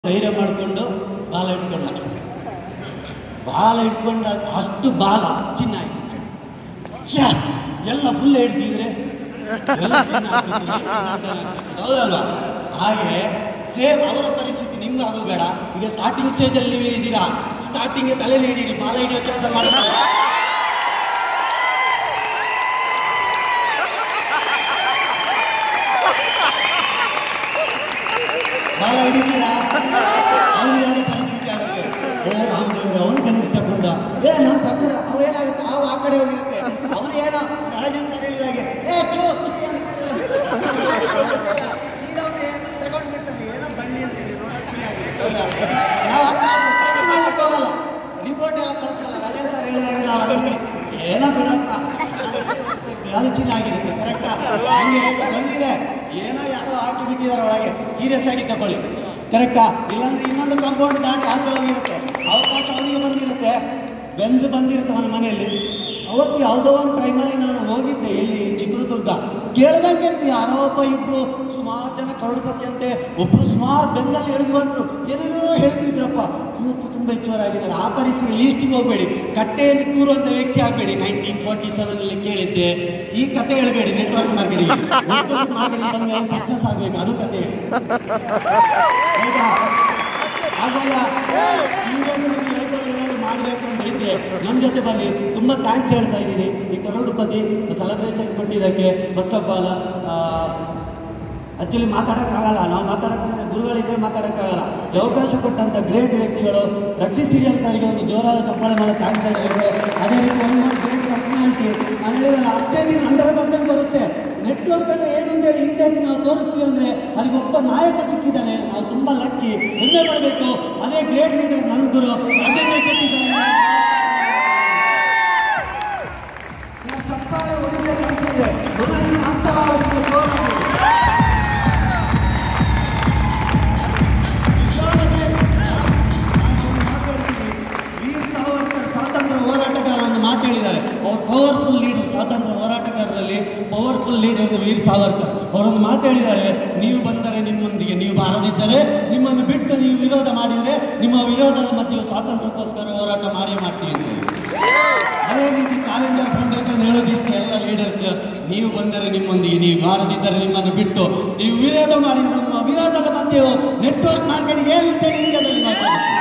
ಧೈರ್ಯ ಮಾಡಿಕೊಂಡು ಬಾಲ ಇಟ್ಕೊಂಡ ಬಾಲ ಇಟ್ಕೊಂಡ ಅಷ್ಟು ಬಾಲ ಚಿನ್ನ ಆಯ್ತು ಛೆ, ಎಲ್ಲ ಫುಲ್ ಹಿಡ್ದಿದ್ರೆ ಎಲ್ಲ ಚಿನ್ನ ಆಗ್ತಿತ್ತು, ಲೈಫ್ ಮಾಡ್ತಾನೆ ಆಗ್ತಿತ್ತು. ಹೌದಲ್ವಾ ಹಾಗೆ ಸೇಮ್ ಅವರ ಪರಿಸ್ಥಿತಿ ನಿಮ್ಗೆ ಆಗೋದು ಬೇಡ ಈಗ ಸ್ಟಾರ್ಟಿಂಗ್ ಸ್ಟೇಜಲ್ಲಿ ನೀವು ಇದ್ದೀರಾ ಸ್ಟಾರ್ಟಿಂಗ್ ತಲೆಯಲ್ಲಿ ಹಿಡೀರಿ ಬಾಲ ಹಿಡಿಯೋ ಕೆಲಸ ಮಾಡ್ತಾರೆ ಬಾಲ ಹಿಡಿತೀರಾ ಅವ್ನು ಯಾವ ಪರಿಸ್ಥಿತಿ ಆಗುತ್ತೆ ಓ ರಾಮದೇವ್ರೆ ಅವನು ಬಂದು ತಗೊಂಡ ಏ ನಮ್ಮ ಪಕ್ಕದ ಅವ ಏನಾಗುತ್ತೆ ಅವ ಆ ಕಡೆ ಹೋಗಿರುತ್ತೆ ಅವನು ಏನೋ ರಾಜನ್ ಸರ್ ಹೇಳಿದಾಗೆ ಏ ಚೋ ಚೋ ಅಂತ ಸೀದಾ ಅವ್ನು ಏನ್ ತಗೊಂಡ್ಬಿಡ್ತಾನೆ ಏನೋ ಬಳ್ಳಿ ಅಂತ ಹೇಳಿ ನೋಡೋಕೆ ಚೆನ್ನಾಗಿದೆ. ಹೌದಾ? ನಾವು ಆ ಕಡೆ ಟೆಸ್ಟ್ ಮಾಡ್ಲಿಕ್ಕೆ ಹೋಗಲ್ಲ ರಿಪೋರ್ಟ್ ಎಲ್ಲ ಕಳಿಸಲ್ಲ ರಾಜನ್ ಸರ್ ಹೇಳಿದಾಗ ನಾವು ಅಂತೀವಿ, ಏನೋ ಬಿಡಪ್ಪ ಅದು ಚೆನ್ನಾಗಿರುತ್ತೆ ಕರೆಕ್ಟಾ ಹಂಗೆ ಬಂದಿದೆ ಏನೋ ಯಾರೋ ಹಾಕಿ ಬಿಟ್ಟಿದ್ದಾರೆ ಒಳಗೆ ಸೀರಿಯಸ್ ಆಗಿ ತಗೊಳ್ಳಿ ಕರೆಕ್ಟಾ ಇಲ್ಲಾಂದ್ರೆ ಇನ್ನೊಂದು ಕಾಂಪೌಂಡ್ ದಾಟಿ ಆಚೆ ಹೋಗಿರುತ್ತೆ ಅವಕಾಶ ಅವನಿಗೆ ಬಂದಿರುತ್ತೆ ಬೆಂಜ್ ಬಂದಿರುತ್ತೆ ಅವನ ಮನೆಯಲ್ಲಿ ಅವತ್ತು ಯಾವುದೋ ಒಂದು ಟೈಮಲ್ಲಿ ನಾನು ಹೋಗಿದ್ದೆ ಇಲ್ಲಿ ಚಿತ್ರದುರ್ಗ ಕೇಳ್ದಂಗೆ ಇತ್ತು ಯಾರೋ ಒಬ್ಬ ಇಬ್ರು ಸುಮಾರು ಜನ ಕರೋಡ್ಪತಿ ಅಂತೆ ಒಬ್ರು ಸುಮಾರು ಬೆಂಗಲ್ಲಿ ಇಳಿದು ಬಂದ್ರು ಏನೇನೋ ಹೇಳ್ತಿದ್ರಪ್ಪ ಇವತ್ತು ತುಂಬ ಹೆಚ್ಚುವರಾಗಿದ್ದಾರೆ ಆ ಪರಿಸ್ಥಿತಿ ಲೀಸ್ಟಿಗೆ ಹೋಗಬೇಡಿ ಕಟ್ಟೆಯಲ್ಲಿ ಕೂರುವಂತ ವ್ಯಕ್ತಿ ಆಗಬೇಡಿ ನೈನ್ಟೀನ್ ಫೋರ್ಟಿ ಸೆವೆನ್ ಅಲ್ಲಿ ಕೇಳಿದ್ದೆ ಈ ಕತೆ ಹೇಳ್ಬೇಡಿ ನೆಟ್ವರ್ಕ್ ಮಾರ್ಕೆಟಿಂಗ್ ನೆಟ್ವರ್ಕ್ ಮಾರ್ಕೆಟಿಂಗ್ ಬಂದ ಸಕ್ಸಸ್ ಆಗಬೇಕು ಅದು ಕತೆ ಹೇಳಿ ಹೌದಾ ಹಾಗಲ್ಲ serious ಆಗಿ ಲೈಫಲ್ಲಿ ಏನಾದ್ರು ಮಾಡಬೇಕು ಅಂತ ಇದ್ರೆ ನಮ್ಮ ಜೊತೆ ಬನ್ನಿ ತುಂಬ ಥ್ಯಾಂಕ್ಸ್ ಹೇಳ್ತಾ ಇದ್ದೀನಿ ಈ ಕರೋಡುಪತಿ ಸೆಲೆಬ್ರೇಷನ್ ಕೊಟ್ಟಿದ್ದಕ್ಕೆ ಫಸ್ಟ್ ಆಫ್ ಆಲ್ ಆಕ್ಚುಲಿ ಮಾತಾಡೋಕ್ಕಾಗಲ್ಲ ನಾವು ಮಾತಾಡೋಕ್ಕಂದ್ರೆ ಗುರುಗಳಿದ್ರೆ ಮಾತಾಡೋಕ್ಕಾಗಲ್ಲ ಈ ಅವಕಾಶ ಕೊಟ್ಟಂಥ ಗ್ರೇಟ್ ವ್ಯಕ್ತಿಗಳು ರಕ್ಷಿ ಸೀರಿಯಲ್ ಸರಿಗೆ ಒಂದು ಜೋರಾದ ಚಪ್ಪಾಳೆ ಮೇಲೆ ಥ್ಯಾಂಕ್ಸ್ ಹೇಳಬೇಕು ಅದೇ ರೀತಿ ಒಂದು ಮಾತು ಗ್ರೇಟ್ ಪರ್ಸನಾಲಿಟಿ ನಾನು ಹೇಳಿದಲ್ಲ ಅಷ್ಟೇ ನೀನು ಹಂಡ್ರೆಡ್ ಪರ್ಸೆಂಟ್ ಬರುತ್ತೆ ನೆಟ್ವರ್ಕ್ ಅಂದ್ರೆ ಏನು ಅಂತ ಹೇಳಿ ಇಂಡಿಯಾಕ್ಕೆ ನಾವು ತೋರಿಸ್ತೀವಿ ಅಂದ್ರೆ ಅದಕ್ಕೆ ಒಬ್ಬ ನಾಯಕ ಸಿಕ್ಕಿದ್ದಾನೆ ನಾವು ತುಂಬಾ ಲಕ್ಕಿ ಹೆಮ್ಮೆ ಮಾಡಬೇಕು ಅದೇ ಗ್ರೇಟ್ ಲೀಡರ್ ನನ್ನ ಗುರು ರಾಜೇಂದ್ರ ಶೆಟ್ಟಿ ಸರ್ ನೀವು ಚಪ್ಪಾಳೆ ಹೊಡಿಬೇಕು ಅನ್ಸಿದ್ರೆ ಮನಸ್ಸಿನ ಅಂತರಾಳದಿಂದ ಜೋರಾಗಿ ಇಷ್ಟೊಳಗೆ ನಾನು ಒಂದು ಮಾತಾಡ್ತೀನಿ. ವೀರ್ ಸಾವರ್ಕರ್ ಸ್ವಾತಂತ್ರ್ಯ ಹೋರಾಟಗಾರ ಒಂದು ಮಾತು ಹೇಳಿದ್ದಾರೆ ಅವ್ರು ಪವರ್ಫುಲ್ ಲೀಡರ್ ಸ್ವಾತಂತ್ರ್ಯ ಹೋರಾಟಗಾರರಲ್ಲಿ ಪವರ್ಫುಲ್ ಲೀಡರ್ ವೀರ್ ಸಾವರ್ಕರ್ ಅವರೊಂದು ಮಾತು ಹೇಳಿದ್ದಾರೆ ನೀವು ಬಂದರೆ ನಿಮ್ಮೊಂದಿಗೆ ನೀವು ಬಾರದಿದ್ದರೆ ನಿಮ್ಮನ್ನು ಬಿಟ್ಟು ನೀವು ವಿರೋಧ ಮಾಡಿದರೆ ನಿಮ್ಮ ವಿರೋಧದ ಮಧ್ಯೆ ಸ್ವಾತಂತ್ರ್ಯಕ್ಕೋಸ್ಕರ ಹೋರಾಟ ಮಾಡೇ ಮಾಡ್ತೀವಿ ಅಂತ ಹೇಳಿ ಅದೇ ರೀತಿ ಚಾಲೆಂಜರ್ ಫೌಂಡೇಶನ್ ಹೇಳೋದಿಷ್ಟು ಎಲ್ಲ ಲೀಡರ್ಸ್ ನೀವು ಬಂದರೆ ನಿಮ್ಮೊಂದಿಗೆ ನೀವು ಬಾರದಿದ್ದರೆ ನಿಮ್ಮನ್ನು ಬಿಟ್ಟು ನೀವು ವಿರೋಧ ಮಾಡಿ ನಮ್ಮ ವಿರೋಧದ ಮಧ್ಯೆ ನೆಟ್ವರ್ಕ್ ಮಾರ್ಕೆಟಿಂಗ್ ಏನಿರ್ತೇನೆ ಇಂಡಿಯಾದಲ್ಲಿ ಮಾತಾಡ್ತೀವಿ